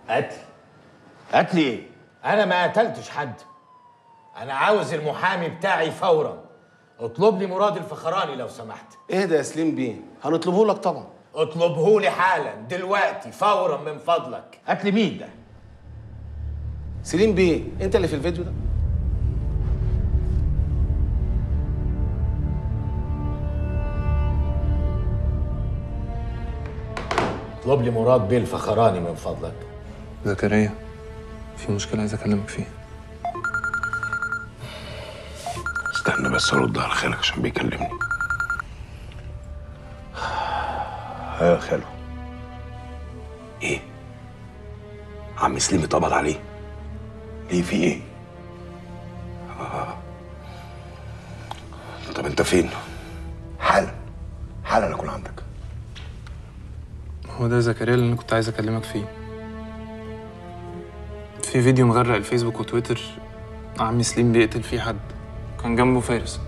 قتل قتل ايه؟ انا ما قتلتش حد انا عاوز المحامي بتاعي فورا اطلب لي مراد الفخراني لو سمحت اهدى يا سليم بيه هنطلبه لك طبعا اطلبه لي حالا دلوقتي فورا من فضلك قتل مين ده سليم بيه انت اللي في الفيديو ده اطلب لي مراد بيه الفخراني من فضلك زكريا في مشكلة عايز أكلمك فيها استنى بس ارد على خالك عشان بيكلمني ايوه يا خالو ايه عم سليم اتقبض عليه ليه في ايه آه. طب انت فين حالا حالا اكون عندك هو ده زكريا اللي أنا كنت عايز أكلمك فيه في فيديو مغرق الفيسبوك وتويتر عم سليم بيقتل فيه حد كان جنبه فارس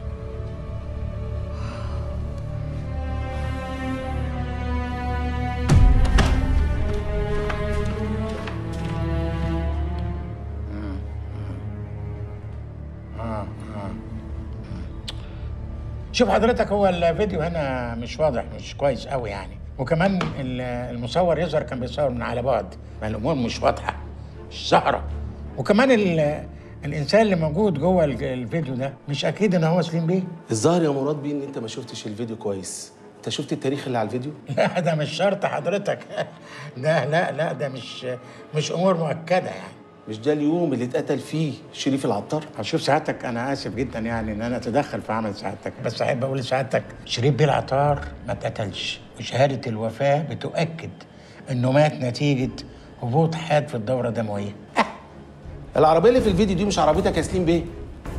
شوف حضرتك هو الفيديو هنا مش واضح مش كويس قوي يعني وكمان ال- المصور يظهر كان بيصور من على بعد ما الامور مش واضحه مش ظاهره وكمان ال- الانسان اللي موجود جوه ال- الفيديو ده مش اكيد ان هو سليم بيه الظاهر يا مراد بيه ان انت ما شفتش الفيديو كويس انت شفت التاريخ اللي على الفيديو لا ده مش شرط حضرتك ده لا لا ده مش مش امور مؤكده يعني مش ده اليوم اللي اتقتل فيه شريف العطار شوف سعادتك انا اسف جدا يعني ان انا اتدخل في عمل سعادتك بس احب اقول لسعادتك شريف بيه العطار ما اتقتلش وشهاده الوفاه بتؤكد انه مات نتيجه هبوط حاد في الدوره الدمويه العربيه اللي في الفيديو دي مش عربيتك يا سليم بيه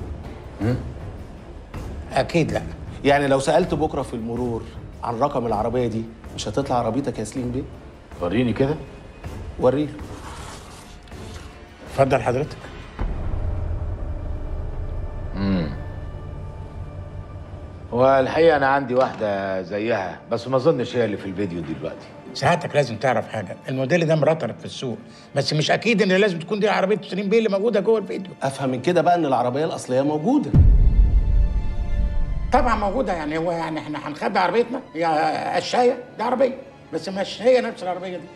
اكيد لا يعني لو سالت بكره في المرور عن رقم العربيه دي مش هتطلع عربيتك يا سليم بيه وريني كده وريه اتفضل حضرتك والحقيقه انا عندي واحده زيها بس ما اظنش هي اللي في الفيديو دلوقتي سعادتك لازم تعرف حاجه الموديل ده مرطرب في السوق بس مش اكيد ان لازم تكون دي عربيه سليم بيه اللي موجوده جوه الفيديو افهم من كده بقى ان العربيه الاصليه موجوده طبعا موجوده يعني هو يعني احنا هنخبي عربيتنا هي الشايه دي عربيه بس مش هي نفس العربيه دي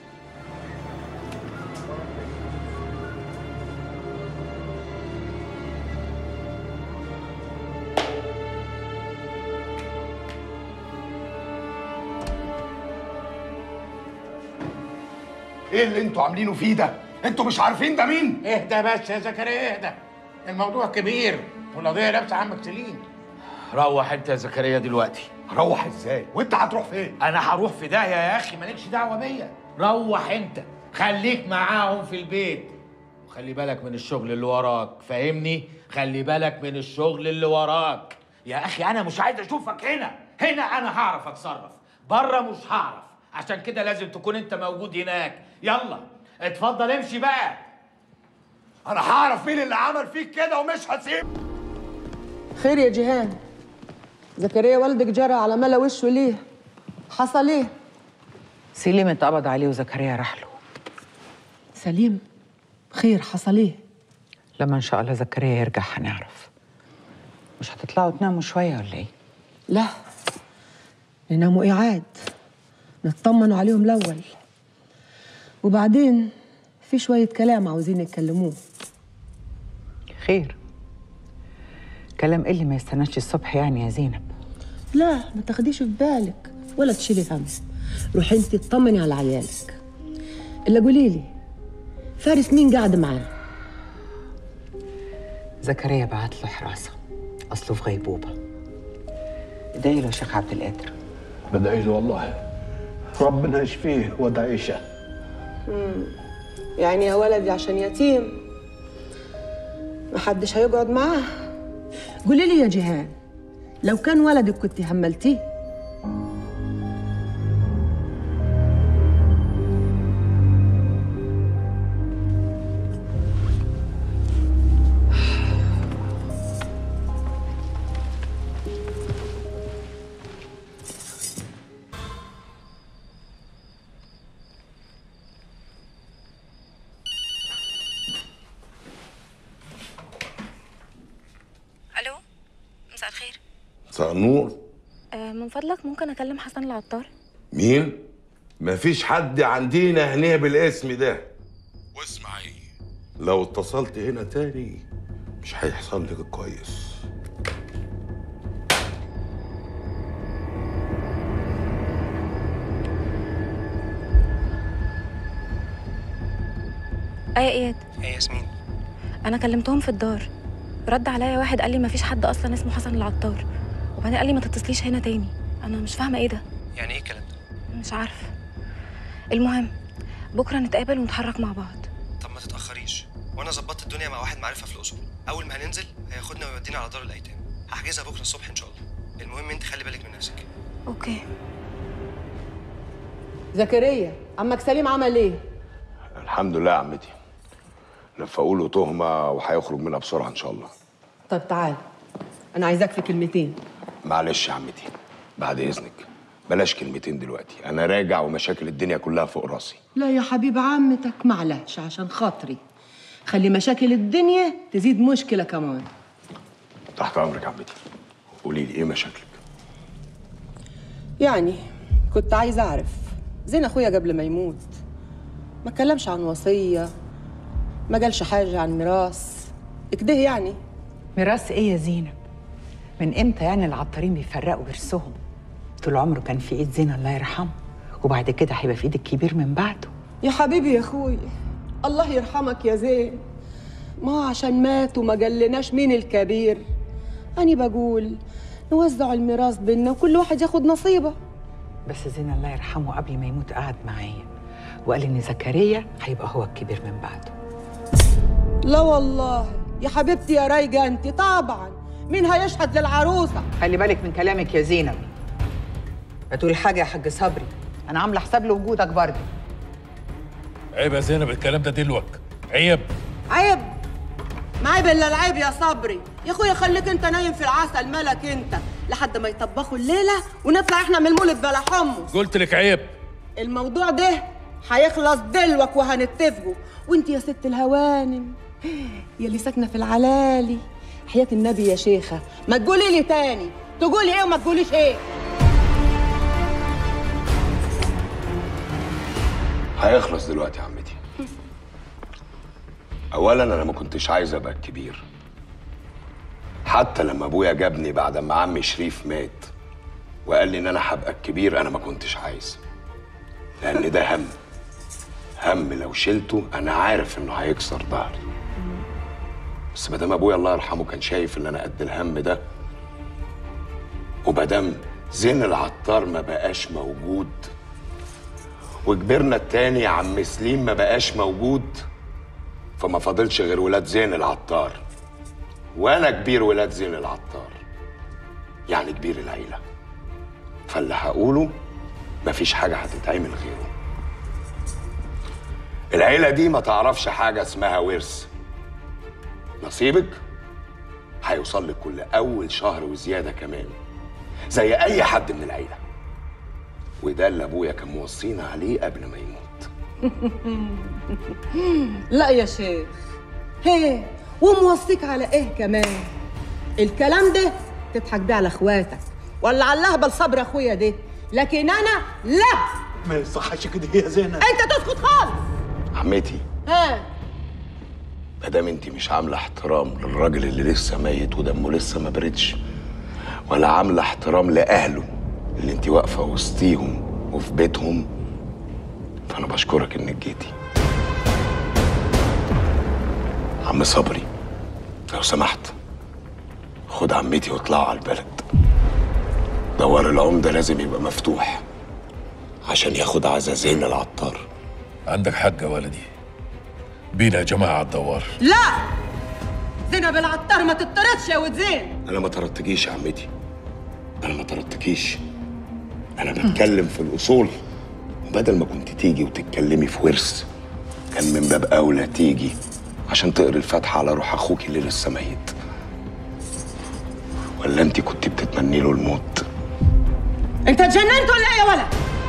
ايه اللي انتوا عاملينه فيه ده انتوا مش عارفين ده مين اهدى بس يا زكريا اهدى الموضوع كبير والقضيه لابسه عمك سليم روح انت يا زكريا دلوقتي هروح ازاي وانت هتروح فين انا هروح في داهيه يا اخي مالكش دعوه بيا روح انت خليك معاهم في البيت وخلي بالك من الشغل اللي وراك فاهمني خلي بالك من الشغل اللي وراك يا اخي انا مش عايز اشوفك هنا هنا انا هعرف اتصرف بره مش هعرف عشان كده لازم تكون انت موجود هناك يلا اتفضل امشي بقى انا هعرف مين اللي عمل فيك كده ومش هسيب خير يا جيهان زكريا والدك جرى على ملا وشه ليه حصل ايه سليم اتقبض عليه وزكريا راح له سليم خير حصل ايه لما ان شاء الله زكريا يرجع هنعرف مش هتطلعوا تناموا شويه ولا ايه لا نناموا إعاد نطمنوا عليهم الأول وبعدين في شوية كلام عاوزين يتكلموه خير كلام إيه اللي ما يستناش الصبح يعني يا زينب لا ما تاخديش في بالك ولا تشيلي هم روحي انت اطمني على عيالك الا قولي لي فارس مين قاعد معاه زكريا بعت له حراسه اصله في غيبوبه ادعي له يا شيخ عبد القادر بدعي له والله ربنا يشفيه ودعيشه يعني يا ولدي عشان يتيم محدش هيقعد معاه قولي لي يا جيهان لو كان ولدك كنت هملتيه مساء النور آه، من فضلك ممكن اكلم حسن العطار مين؟ مفيش حد عندنا هنا بالاسم ده واسمعي لو اتصلت هنا تاني مش هيحصل لك كويس ايه يا اياد ايه ياسمين انا كلمتهم في الدار رد عليا واحد قال لي مفيش حد اصلا اسمه حسن العطار وبعدين قال لي ما تتصليش هنا تاني انا مش فاهمه ايه ده يعني ايه الكلام ده مش عارفه المهم بكره نتقابل ونتحرك مع بعض طب ما تتاخريش وانا ظبطت الدنيا مع واحد معرفه في الاقصر اول ما هننزل هياخدنا ويودينا على دار الايتام هحجزها بكره الصبح ان شاء الله المهم انت خلي بالك من نفسك اوكي زكريا عمك سليم عمل ايه الحمد لله يا عمتي لفقوا له تهمه وهيخرج منها بسرعه ان شاء الله طب تعال انا عايزاك في كلمتين معلش يا عمتي بعد اذنك بلاش كلمتين دلوقتي انا راجع ومشاكل الدنيا كلها فوق راسي لا يا حبيب عمتك معلش عشان خاطري خلي مشاكل الدنيا تزيد مشكلة كمان تحت امرك يا عمتي قولي لي ايه مشاكلك يعني كنت عايزة أعرف زين أخويا قبل ما يموت ما اتكلمش عن وصية ما قالش حاجة عن ميراث كده يعني ميراث ايه يا زينب من امتى يعني العطارين بيفرقوا ورثهم طول عمره كان في ايد زين الله يرحمه وبعد كده هيبقى في ايد الكبير من بعده يا حبيبي يا أخوي الله يرحمك يا زين ما عشان مات وما قالناش مين الكبير أنا بقول نوزع الميراث بينا وكل واحد ياخد نصيبه بس زين الله يرحمه قبل ما يموت قعد معايا وقال ان زكريا هيبقى هو الكبير من بعده لا والله يا حبيبتي يا رايقة أنت طبعا مين هيشهد للعروسة خلي بالك من كلامك يا زينب بتقول حاجه يا حاج صبري انا عامله حساب لوجودك برضه عيب يا زينب الكلام ده دلوك عيب عيب ما عيب الا العيب يا صبري يا اخويا خليك انت نايم في العسل مالك انت لحد ما يطبخوا الليله ونطلع احنا من المولد بلا حمص قلت لك عيب الموضوع ده هيخلص دلوك وهنتفقوا وانت يا ست الهوانم يا اللي ساكنه في العلالي حياه النبي يا شيخه ما تقولي لي تاني تقولي ايه وما تقوليش ايه هيخلص دلوقتي يا عمتي اولا انا ما كنتش عايز ابقى الكبير حتى لما ابويا جابني بعد ما عمي شريف مات وقال لي ان انا هبقى الكبير انا ما كنتش عايز لان ده هم هم لو شلته انا عارف انه هيكسر ظهري بس ما دام ابويا الله يرحمه كان شايف ان انا قد الهم ده ومادام زين العطار ما بقاش موجود وكبرنا التاني عم سليم ما بقاش موجود فما فاضلش غير ولاد زين العطار وانا كبير ولاد زين العطار يعني كبير العيله فاللي هقوله مفيش حاجه هتتعمل غيره العيله دي ما تعرفش حاجه اسمها ورث نصيبك هيوصل لك كل اول شهر وزياده كمان زي اي حد من العيله وده اللي ابويا كان موصينا عليه قبل ما يموت لا يا شيخ هي وموصيك على ايه كمان الكلام ده تضحك بيه على اخواتك ولا على اللهبه الصبر اخويا ده لكن انا لا ما يصحش كده يا زينب انت تسكت خالص عمتي ها ما دام انت مش عامله احترام للراجل اللي لسه ميت ودمه لسه ما بردش ولا عامله احترام لاهله اللي انت واقفه وسطيهم وفي بيتهم فانا بشكرك انك جيتي عم صبري لو سمحت خد عمتي واطلعوا على البلد دوار العمده لازم يبقى مفتوح عشان ياخد عزا زين العطار عندك حق يا ولدي بينا يا جماعه على الدوار لا زينب العطار ما تطردش يا ود زين انا ما طردتكيش يا عمتي انا ما طردتكيش انا بتكلم في الاصول وبدل ما كنت تيجي وتتكلمي في ورث كان من باب اولى تيجي عشان تقري الفاتحه على روح اخوك اللي لسه ميت ولا انت كنت بتتمني له الموت انت اتجننت ولا ايه يا ولد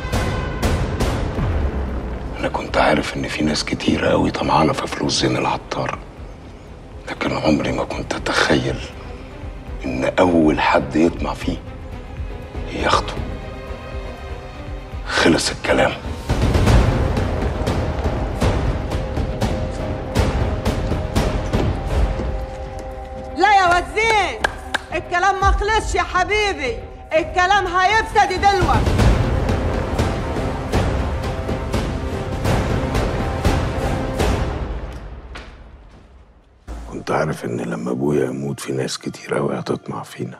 انا كنت عارف ان في ناس كتيره قوي طمعانه في فلوس زين العطار لكن عمري ما كنت اتخيل ان اول حد يطمع فيه ياخده خلص الكلام لا يا وزين الكلام ما خلصش يا حبيبي الكلام هيبتدي دلوقتي كنت عارف ان لما ابويا يموت في ناس كتير اوي هتطمع فينا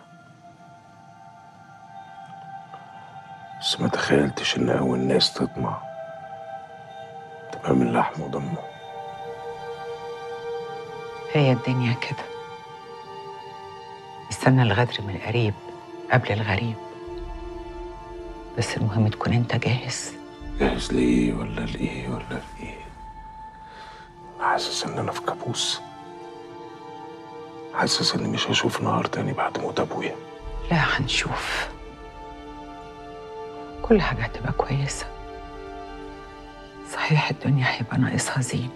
بس ما تخيلتش ان اول ناس تطمع تبقى من لحم ودمه هي الدنيا كده استنى الغدر من القريب قبل الغريب بس المهم تكون انت جاهز جاهز لإيه ولا لإيه ولا لإيه حاسس إن أنا في كابوس حاسس إني مش هشوف نهار تاني بعد موت أبويا لا هنشوف كل حاجة هتبقى كويسة صحيح الدنيا هيبقى ناقصها زين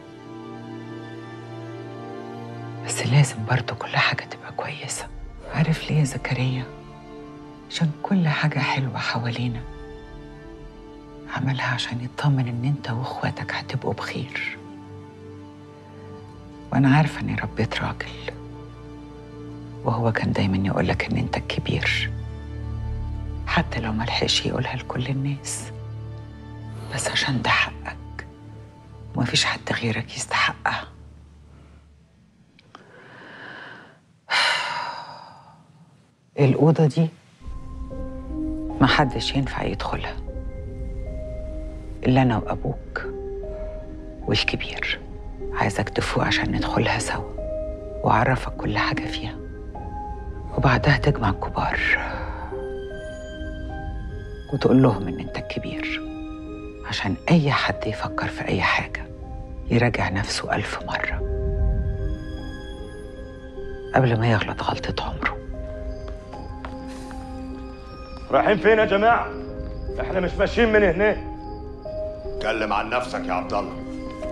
بس لازم برضه كل حاجة تبقى كويسة عارف ليه يا زكريا عشان كل حاجة حلوة حوالينا عملها عشان يطمن ان انت واخواتك هتبقوا بخير وانا عارفة اني ربيت راجل وهو كان دايما يقولك ان انت الكبير حتى لو ملحقش يقولها لكل الناس بس عشان ده حقك ومفيش حد غيرك يستحقها الأوضة دي محدش ينفع يدخلها إلا أنا وأبوك والكبير عايزك تفوق عشان ندخلها سوا وأعرفك كل حاجة فيها وبعدها تجمع الكبار وتقول لهم إن أنت الكبير عشان أي حد يفكر في أي حاجة يراجع نفسه ألف مرة قبل ما يغلط غلطة عمره رايحين فين يا جماعة؟ احنا مش ماشيين من هنا اتكلم عن نفسك يا عبد الله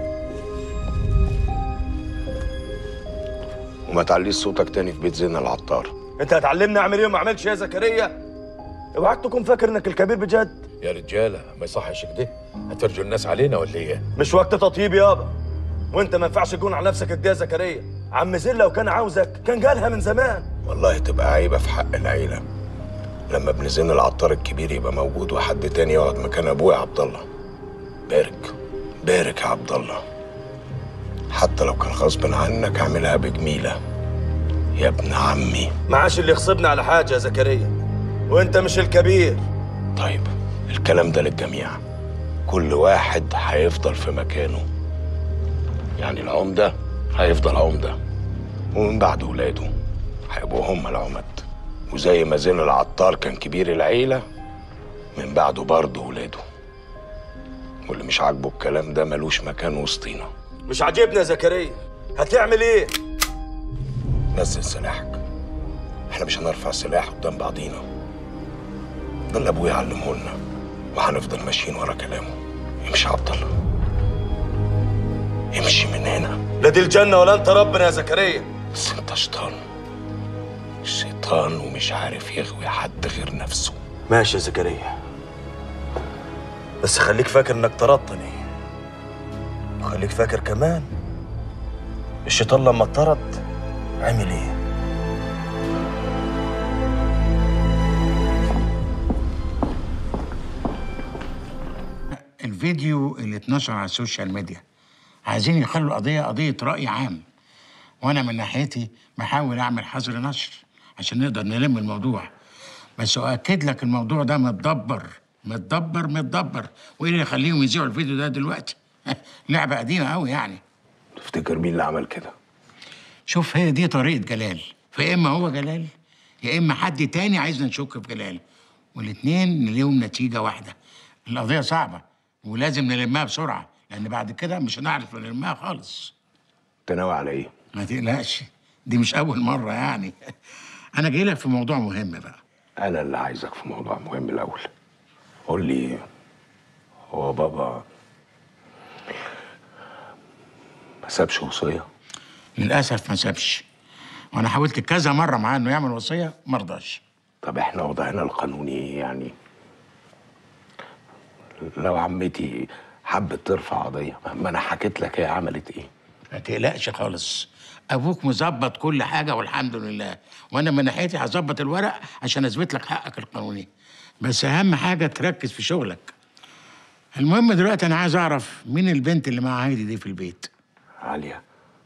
وما تعليش صوتك تاني في بيت زين العطار انت هتعلمني اعمل ايه وما اعملش ايه يا زكريا؟ اوعاك تكون فاكر انك الكبير بجد يا رجاله ما يصحش كده هترجوا الناس علينا ولا ايه مش وقت تطيب يابا وانت ما ينفعش تكون على نفسك كده يا زكريا عم زين لو كان عاوزك كان قالها من زمان والله تبقى عيبة في حق العيلة لما ابن زين العطار الكبير يبقى موجود وحد تاني يقعد مكان ابويا عبد الله بارك بارك يا عبد الله حتى لو كان غصب عنك اعملها بجميلة يا ابن عمي معاش اللي يغصبنا على حاجة يا زكريا وانت مش الكبير طيب الكلام ده للجميع كل واحد هيفضل في مكانه يعني العمدة هيفضل عمدة ومن بعد ولاده هيبقوا هم العمد وزي ما زين العطار كان كبير العيلة من بعده برضه ولاده واللي مش عاجبه الكلام ده ملوش مكان وسطينا مش عاجبنا يا زكريا هتعمل ايه؟ نزل سلاحك احنا مش هنرفع سلاح قدام بعضينا ده اللي ابويا علمه لنا وهنفضل ماشيين ورا كلامه امشي يا عبد الله امشي من هنا لا دي الجنة ولا انت ربنا يا زكريا بس انت شيطان شيطان ومش عارف يغوي حد غير نفسه ماشي يا زكريا بس خليك فاكر انك طردتني وخليك فاكر كمان الشيطان لما اتطرد عمل ايه الفيديو اللي اتنشر على السوشيال ميديا عايزين يخلوا القضية قضية رأي عام وأنا من ناحيتي بحاول أعمل حظر نشر عشان نقدر نلم الموضوع بس أؤكد لك الموضوع ده متدبر متدبر متدبر وإيه اللي يخليهم يذيعوا الفيديو ده دلوقتي لعبة قديمة أوي يعني تفتكر مين اللي عمل كده شوف هي دي طريقة جلال فيا إما هو جلال يا إما حد تاني عايزنا نشك في جلال والاتنين ليهم نتيجة واحدة القضية صعبة ولازم نلمها بسرعة لأن بعد كده مش هنعرف نلمها خالص انت ناوي على ايه؟ ما تقلقش دي مش أول مرة يعني أنا جاي لك في موضوع مهم بقى انا اللي عايزك في موضوع مهم الاول قول لي هو بابا ما سابش وصيه للأسف ما سابش وانا حاولت كذا مره معاه انه يعمل وصيه ما رضاش طب احنا وضعنا القانوني ايه يعني لو عمتي حبت ترفع قضيه ما انا حكيت لك هي عملت ايه ما تقلقش خالص ابوك مظبط كل حاجه والحمد لله وانا من ناحيتي هظبط الورق عشان اثبت لك حقك القانوني بس اهم حاجه تركز في شغلك المهم دلوقتي انا عايز اعرف مين البنت اللي مع هايدي دي في البيت عاليه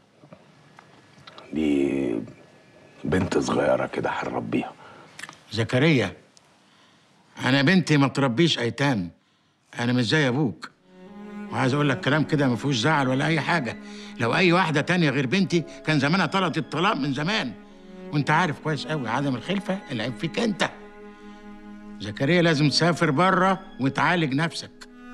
دي بنت صغيره كده هنربيها زكريا انا بنتي ما تربيش ايتام انا مش زي ابوك وعايز اقول لك كلام كده ما فيهوش زعل ولا اي حاجه لو اي واحده تانية غير بنتي كان زمانها طلبت الطلاق من زمان وانت عارف كويس قوي عدم الخلفه العيب فيك انت زكريا لازم تسافر بره وتعالج نفسك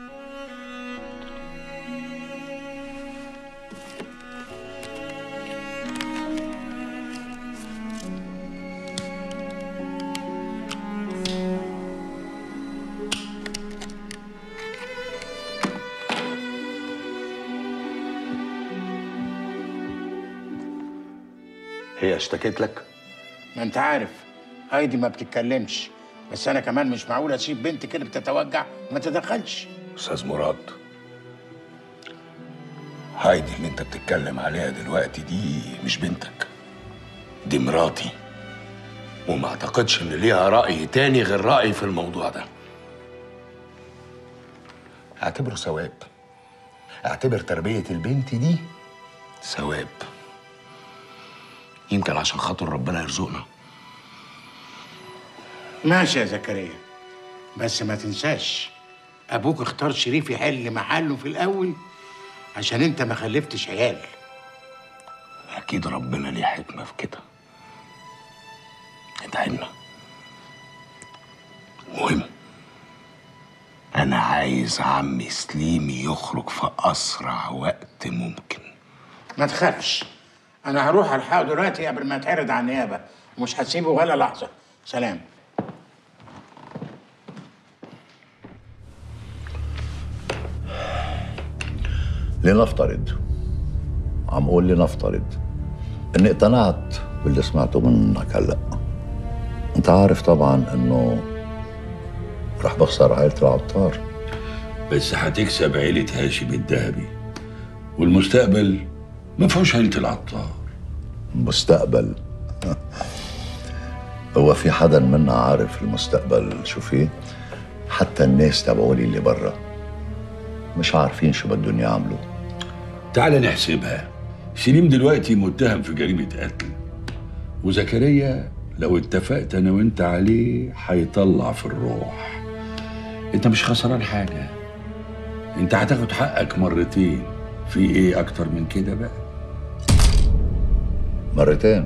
هي اشتكت لك ما انت عارف هايدي ما بتتكلمش بس انا كمان مش معقول اسيب بنت كده بتتوجع وما تدخلش استاذ مراد هايدي اللي انت بتتكلم عليها دلوقتي دي مش بنتك دي مراتي وما اعتقدش ان ليها رأي تاني غير رأيي في الموضوع ده اعتبره ثواب اعتبر تربية البنت دي ثواب يمكن عشان خاطر ربنا يرزقنا ماشي يا زكريا بس ما تنساش ابوك اختار شريف يحل محله في الاول عشان انت ما خلفتش عيال اكيد ربنا ليه حكمة في كده ادعينا مهم انا عايز عمي سليم يخرج في اسرع وقت ممكن ما تخافش انا هروح الحقه دلوقتي قبل ما يتعرض على النيابه ومش هسيبه ولا لحظه سلام لنفترض عم اقول لنفترض اني اقتنعت باللي سمعته منك هلا انت عارف طبعا انه رح بخسر عائلة العطار بس هتكسب عيلة هاشم الذهبي والمستقبل ما فيهوش عيلة العطار مستقبل هو في حدا منا عارف المستقبل شو فيه حتى الناس تبعولي اللي برا مش عارفين شو بدهم يعملوا تعال نحسبها سليم دلوقتي متهم في جريمة قتل وزكريا لو اتفقت انا وانت عليه هيطلع في الروح انت مش خسران حاجة انت هتاخد حقك مرتين في ايه اكتر من كده بقى مرتين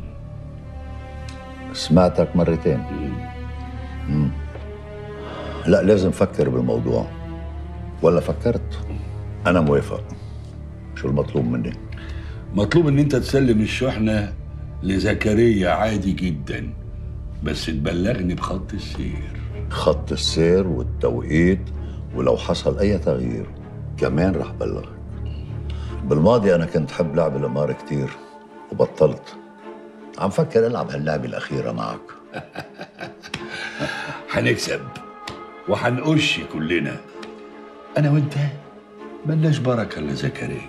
سمعتك مرتين مم. لا لازم فكر بالموضوع ولا فكرت انا موافق شو المطلوب مني مطلوب ان انت تسلم الشحنة لزكريا عادي جدا بس تبلغني بخط السير خط السير والتوقيت ولو حصل اي تغيير كمان رح بلغك بالماضي انا كنت حب لعب القمار كتير وبطلت عم فكر العب هاللعبه الاخيره معك هنكسب وهنقش كلنا انا وانت ملناش بركه الا زكريا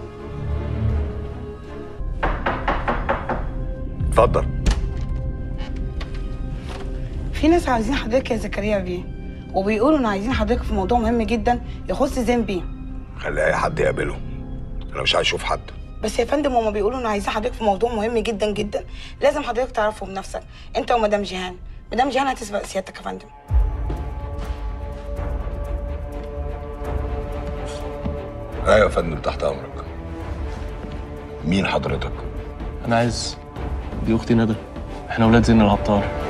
اتفضل في ناس عايزين حضرتك يا زكريا بيه وبيقولوا ان عايزين حضرتك في موضوع مهم جدا يخص زين بيه خلي اي حد يقابله انا مش عايز اشوف حد بس يا فندم هما بيقولوا ان عايزين حضرتك في موضوع مهم جدا جدا لازم حضرتك تعرفه بنفسك انت ومدام جيهان مدام جيهان هتسبق سيادتك يا فندم ايوه يا فندم تحت امرك مين حضرتك انا عايز دي اختي ندى احنا ولاد زين العطار